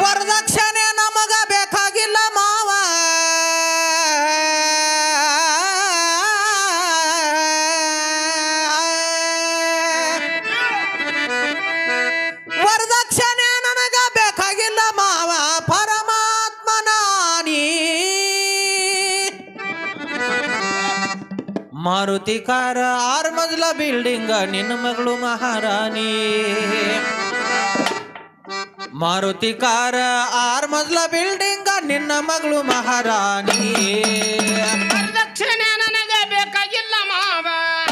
ವರದಕ್ಷಿಣೆ ನಮಗ ಬೇಕಾಗಿಲ್ಲ ಮಾವ ವರದಕ್ಷಿಣೆ ನನಗ ಬೇಕಾಗಿಲ್ಲ ಮಾವ ಪರಮಾತ್ಮನ ನೀ ಮಾರುತಿ ಕಾರ ಆರು ಮಜಲ ಬಿಲ್ಡಿಂಗ್ ನಿನ್ನ ಮಗಳು ಮಹಾರಾಣಿ ಮಾರುತಿ ಕಾರ ಆರು ಮಜಲ ಬಿಲ್ಡಿಂಗ್ ನಿನ್ನ ಮಗಳು ಮಹಾರಾಣಿ ವರದಕ್ಷಿಣೆ ನನಗೆ ಬೇಕಾಗಿಲ್ಲ ಮಾವ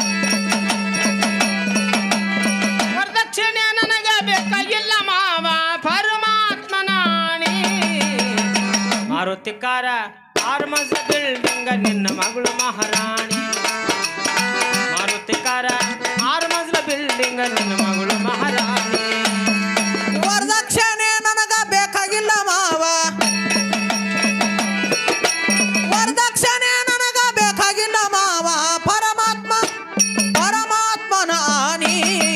ವರದಕ್ಷಿಣೆ ನನಗೆ ಬೇಕಾಗಿಲ್ಲ ಮಾವ ಪರಮಾತ್ಮನಾಣಿ ಮಾರುತಿಕಾರ ಆರು ಮಜ ಬಿಲ್ಡಿಂಗ ನಿನ್ನ ಮಗಳು ಮಹಾರಾಣಿ ಮಾರುತಿಕಾರ ಆರು ಮಜಲ ಬಿಲ್ಡಿಂಗ ನಿನ್ನ ಮಗಳು ಮಹಾರಾಣಿ ವರದಕ್ಷಿಣೆ ನನಗ ಬೇಕಾಗಿಲ್ಲ ಮಾವ ವರದಕ್ಷಿಣೆ ನನಗ ಬೇಕಾಗಿಲ್ಲ ಮಾವ ಪರಮಾತ್ಮ ಪರಮಾತ್ಮನ ಆನಿ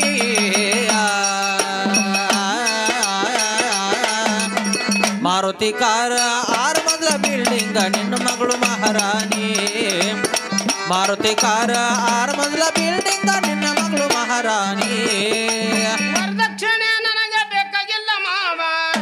ಮಾರುತಿ ಕಾರ ಆರು ಮೊದಲ ಬಿಲ್ಡಿಂಗ್ ನಿನ್ನ ಮಗಳು ಮಹಾರಾಣಿ ಮಾರುತಿ ಕಾರ ಆರು ಮೊದಲ ಬಿಲ್ಡಿಂಗ್ ನಿನ್ನ ಮಗಳು ಮಹಾರಾಣಿ ವರದಕ್ಷಿಣೆ ನನಗೆ ಬೇಕಾಗಿಲ್ಲ ಮಾವ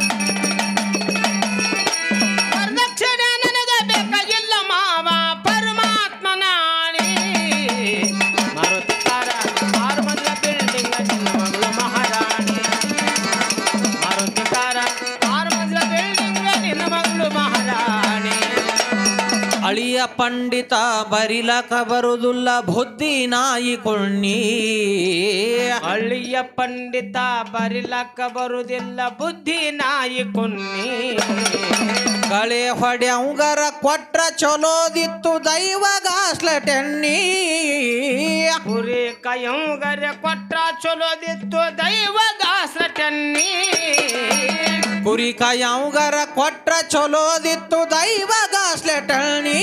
ವರದಕ್ಷಿಣೆ ನನಗೆ ಬೇಕಾಗಿಲ್ಲ ಮಾವ ಪರಮಾತ್ಮನಾಣಿ ಮಾರುತಿಕಾರ ಆರು ಮೊದಲ ಬಿಲ್ಡಿಂಗ್ ನಿನ್ನ ಮಗಳು ಮಹಾರಾಣಿ ಮಾರುತಿಕಾರ ಆರು ಮೊದಲ ಬಿಲ್ಡಿಂಗ್ ನಿನ್ನ ಮಗಳು ಮಹಾರಾಣಿ ಅಳಿಯ ಪಂಡಿತ ಬರಿಲಕ ಬರುದುಲ್ಲ ಬುದ್ಧಿ ನಾಯಿ ಕೊಳ್ಳಿ ಹಳ್ಳಿಯ ಪಂಡಿತ ಬರಿಲಕ್ಕ ಬರುವುದಿಲ್ಲ ಬುದ್ಧಿ ನಾಯಿ ಕೊನ್ನಿ ಕಳೆ ಹೊಡ್ಯಂಗರ ಕೊಟ್ರ ಚಲೋದಿತ್ತು ದೈವಗಾಸ್ಲ ಟೆಣ್ಣಿ ಕುರಿ ಕೈಯಂಗರ ಕೊಟ್ರ ಚಲೋದಿತ್ತು ದೈವ ಗಾಸ ಟನ್ನಿ ಕುರಿ ಕಾಯಂಗರ ಕೊಟ್ರ ಚಲೋದಿತ್ತು ದೈವಗಾಸ್ಲ ಟೆಣ್ಣಿ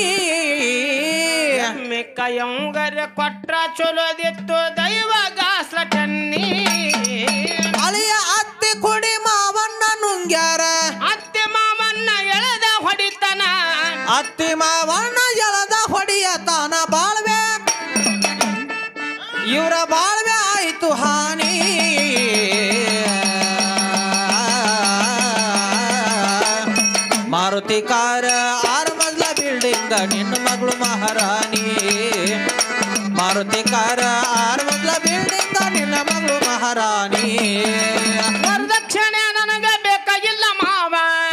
ಎಮ್ಮೆ ಕೈಯಂಗರ ಕೊಟ್ರ ಚಲೋದಿತ್ತು ದೈವ ಗಾಸ ಟನ್ನಿ ಅಳಿಯ ಅತ್ತಿ ಕುಡಿ ಮಾವನ್ನ ನುಂಗ್ಯಾರ ಅತ್ತೆ ಮಾವನ್ನ ಎಳೆದ ಹೊಡಿತನ ಅತ್ತಿ ಮಾವಣ್ಣ ಎಳದ ಹೊಡಿಯ ತಾನ ಬಾಳ್ವೆ ಇವರ ಬಾಳ್ವೆ ಆಯ್ತು ಹಾನಿ ಮಾರುತಿ ಕಾರ ಆರು ಮಜಲ ಬಿಲ್ಡಿಂಗ್ ನಿನ್ನ ಮಗಳು ಮಹಾರಾಣಿ ಮಾರುತಿ ಕಾರ ಆರು ಮಜಲ ಬಿಲ್ಡಿಂಗ್ ನಿನ್ನ ಮಗಳು ಮಹಾರಾಣಿ ವರದಕ್ಷಿಣೆ ನನಗೆ ಬೇಕಾಗಿಲ್ಲ ಮಾವ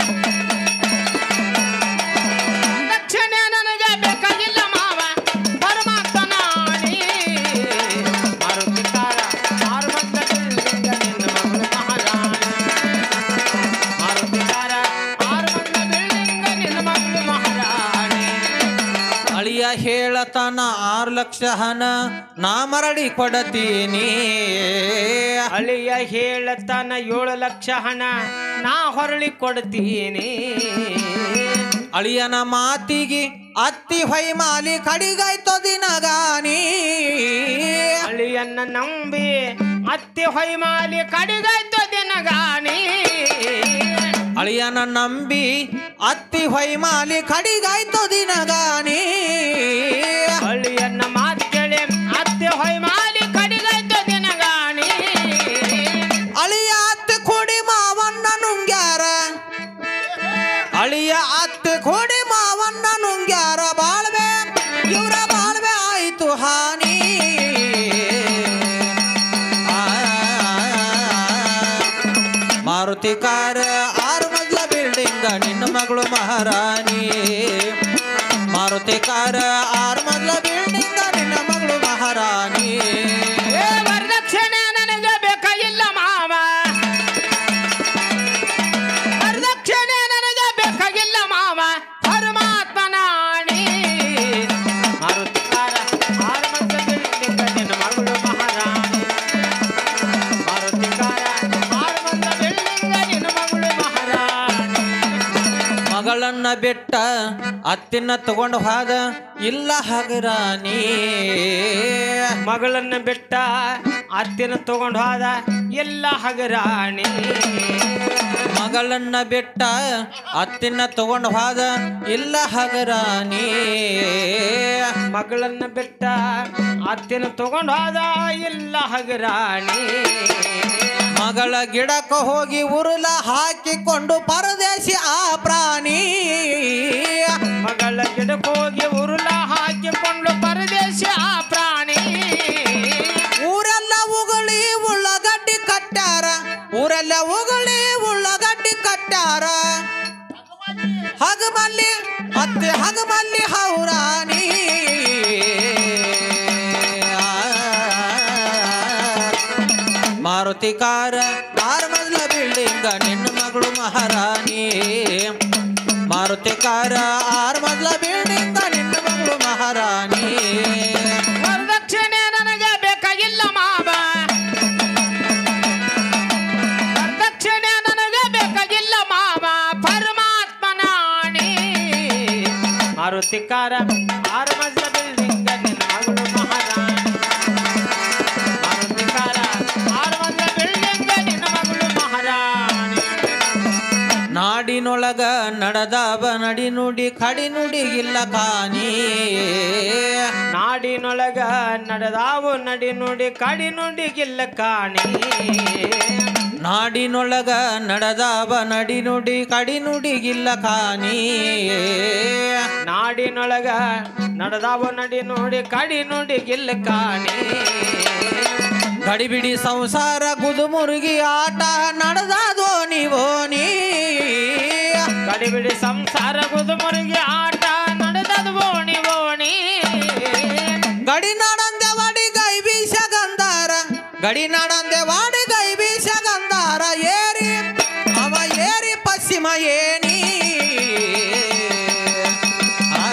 ದಕ್ಷಿಣೆ ನನಗೆ ಬೇಕಾಗಿಲ್ಲ ಮಾವ ಪರಮಾತ್ಮನಾಣಿ ಮಾರುತಿಕಾರ ಆರು ಮದ್ದ ಬಿಲ್ಡಿಂಗ ನಿನ್ನ ಮಗಳು ಮಹಾರಾಣಿ ಮಾರುತಿಕಾರ ಆರು ಮದ್ದ ಬಿಲ್ಡಿಂಗ ನಿನ್ನ ಮಗಳು ಮಹಾರಾಣಿ ಅಳಿಯ ಹೇಳತನ ಆರು ಲಕ್ಷ ಹಣ ನಾ ಮರಳಿ ಕೊಡತೀನಿ ಅಳಿಯ ಹೇಳತನ ಏಳು ಲಕ್ಷ ಹಣ ನಾ ಹೊರಳಿ ಕೊಡ್ತೀನಿ ಅಳಿಯನ ಮಾತಿಗೆ ಅತ್ತಿ ಹೊಯ್ಮಾಲಿ ಕಡಿಗಾಯ್ತೋ ದಿನಗಾನಿ ಅಳಿಯನ್ನ ನಂಬಿ ಅತ್ತಿ ಹೊಯ್ಮಾಲಿ ಕಡಿಗಾಯ್ತು ದಿನಗಾಣಿ ಅಳಿಯನ ನಂಬಿ ಅತ್ತಿ ಹೊಯ್ಮಾಲಿ ಕಡಿಗಾಯ್ತೋ ದಿನಗಾನಿ ಅಳಿಯನ್ನ ಮಾತು ಕೇಳಿ ಅತ್ತಿ ಹೊಯ್ಮಾಲಿ ಕಡಿಗಾಯ್ತು ದಿನಗಾಣಿ ಅಳಿಯ ಅತ್ತಿ ಕೊಡಿ ಮಾವನ್ನ ನುಂಗ್ಯಾರ ಅಳಿಯ ಅತ್ತಿ ಕೊಡಿ ಮಾವನ್ನ ನುಂಗ್ಯಾರ ಬಾಳ್ವೆ ಇವರ ಬಾಳ್ವೆ ಆಯ್ತು ಹಾನಿ ಆ, ಮಾರುತಿ ಕಾರ ಆರು ಮಜಲ ಬಿಲ್ಡಿಂಗ್ ನಿನ್ನ ಮಗಳು ಮಹಾರಾಣಿ ಮಾರುತಿ ಕಾರ ಆರು ಮಜಲ ಬಿಲ್ಡಿಂಗ್ ನಿನ್ನ ಮಗಳು ಮಹಾರಾಣಿ ಏ ವರದಕ್ಷಿಣೆ ನನಗೆ ಬೇಕಾಗಿಲ್ಲ ಮಾವ ವರದಕ್ಷಿಣೆ ನನಗೆ ಬೇಕಾಗಿಲ್ಲ ಮಾವ ಪರಮಾತ್ಮನಾಣಿ ಮಾರುತಿಕಾರ ಆರು ಮಂದ ಬಿಲ್ಡಿಂಗ ನಿನ್ನ ಮಗಳು ಮಹಾರಾಣಿ ಮಾರುತಿಕಾರ ಆರು ಮಂದ ಬಿಲ್ಡಿಂಗ ನಿನ್ನ ಮಗಳು ಮಹಾರಾಣಿ ಮಗಳನ್ನ ಬೆಟ್ಟ ಅತ್ತಿನ ತಗೊಂಡು ಹೋದ ಇಲ್ಲ ಹಗರಾನಿ ಮಗಳನ್ನ ಬಿಟ್ಟ ಅತ್ತಿನ ತಗೊಂಡು ಹೋದ ಎಲ್ಲ ಹಗರಾಣಿ ಮಗಳನ್ನ ಬಿಟ್ಟ ಅತ್ತಿನ ತಗೊಂಡ್ ಹೋದ ಇಲ್ಲ ಹಗರಾನಿ ಮಗಳನ್ನ ಬಿಟ್ಟ ಅತ್ತಿನ ತಗೊಂಡ್ ಹೋದ ಇಲ್ಲ ಹಗರಾಣಿ ಮಗಳ ಗಿಡಕ್ಕ ಹೋಗಿ ಉರುಲ ಹಾಕಿಕೊಂಡು ಪರದೇಶಿ ಆ ಪ್ರಾಣಿ ಮಗಳ ಗಿಡಕ್ಕೆ ಹೋಗಿ ಉರುಳ ಹಾಕಿಕೊಂಡು ಪರದೇಶ ಆ ಪ್ರಾಣಿ ಊರೆಲ್ಲ ಉಗುಳಿ ಉಳ್ಳಗಡ್ಡಿ ಕಟ್ಟಾರ ಊರೆಲ್ಲ ಉಗುಳಿ ಉಳ್ಳಗಡ್ಡಿ ಕಟ್ಟಾರ ಹಗಮಲ್ಲಿ ಮತ್ತೆ ಹಗಮಲ್ಲಿ ಹೌರಾಣಿ ಮಾರುತಿ ಕಾರ ಆರ್ ಮಜಲ ಬಿಲ್ಡಿಂಗ್ ನಿನ್ನ ಮಗಳು ಮಹಾರಾಣಿ ಮಾರುತಿ ಕಾರ ಆರ್ ಮಜಲ ಬಿಲ್ಡಿಂಗ್ ನಿನ್ನ ಮಗಳು ಮಹಾರಾಣಿ ವರದಕ್ಷಿಣೆ ನನಗೆ ಬೇಕಾಗಿಲ್ಲ ಮಾವ ವರದಕ್ಷಿಣೆ ನನಗೆ ಬೇಕಾಗಿಲ್ಲ ಮಾವ ಪರಮಾತ್ಮನಾಣಿ ಮಾರುತಿಕಾರ ಆರು ಮಜಲ ಬಿಲ್ಡಿಂಗ್ ನಿನ್ನ ಮಗಳು ಮಹಾರಾಣಿ ಮಾರುತಿಕಾರ ಆರು ಮಜಲ ಬಿಲ್ಡಿಂಗ್ ನಿನ್ನ ಮಗಳು ಮಹಾರಾಣಿ ನಾಡಿನೊಳಗ ನಡೆದಾವ ನಡಿ ನುಡಿ ಕಡಿ ನುಡಿಗಿಲ್ಲ ಕಾನಿ ನಾಡಿನೊಳಗ ನಡೆದಾವು ನಡಿ ನುಡಿ ಕಡಿ ನುಡಿಗಿಲ್ಲ ಕಾಣಿ ನಾಡಿನೊಳಗ ನಡೆದಾವ ನಡಿ ನುಡಿ ಕಡಿ ನುಡಿಗಿಲ್ಲ ಕಾನಿ ನಾಡಿನೊಳಗ ನಡೆದಾವು ನಡಿ ನೋಡಿ ಕಡಿ ನುಡಿಗಿಲ್ಲ ಕಾಣಿ ಗಡಿಬಿಡಿ ಸಂಸಾರ ಗುದುಮುರುಗಿ ಆಟ ನಡೆದಾದೋ ನೀವೋನಿ ಗಡಿಬಿಡಿ ಸಂಸಾರ ಗುದುಮುರುಗಿ ಆಟ ನಡೆದದು ಓಣಿ ಓಣಿ ಗಡಿ ನಾಡಂದೆ ವಾಡಿ ಗೈ ಬೀಸ ಗಂಧಾರ ಗಡಿ ನಾಡಂದೆ ವಾಡಿ ಗೈ ಬೀಸ ಗಂಧಾರ ಏರಿ ಅವ ಏರಿ ಪಶ್ಚಿಮ ಏನಿ ಆ,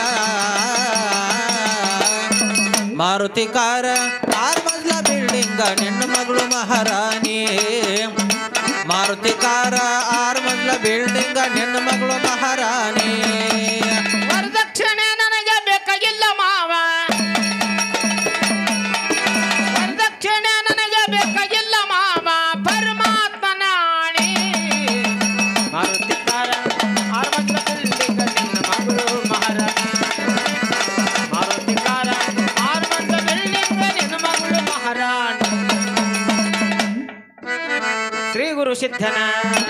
ಮಾರುತಿ ಕಾರ ಆರ್ ಮಜ್ಲ ಬಿಲ್ಡಿಂಗ್ ನಿನ್ನ ಮಗಳು ಮಹಾರಾಣಿ ಮಾರುತಿ ಕಾರ ಆರ್ ಮಜ್ಲ ಬಿಲ್ಡಿಂಗ್ ನಿನ್ನ ಮಗಳು ಮಹಾರಾಣಿ ವರದಕ್ಷಿಣೆ ನನಗೆ ಬೇಕಾಗಿಲ್ಲ ಮಾವ ವರದಕ್ಷಿಣೆ ನನಗೆ ಬೇಕಾಗಿಲ್ಲ ಮಾವ ಪರಮಾತ್ಮನಾಣಿ ಮಾರುತಿಕಾರ ಆರ್ವತ್ಲ ಬಿಲ್ಡಿಂಗ್ ನಿನ್ನ ಮಗಳು ಮಹಾರಾಣಿ ಮಾರುತಿಕಾರ ಆರ್ವತ್ಲ ಬಿಲ್ಡಿಂಗ್ ನಿನ್ನ ಮಗಳು ಮಹಾರಾಣಿ ಶ್ರೀ ಗುರು ಸಿದ್ಧನ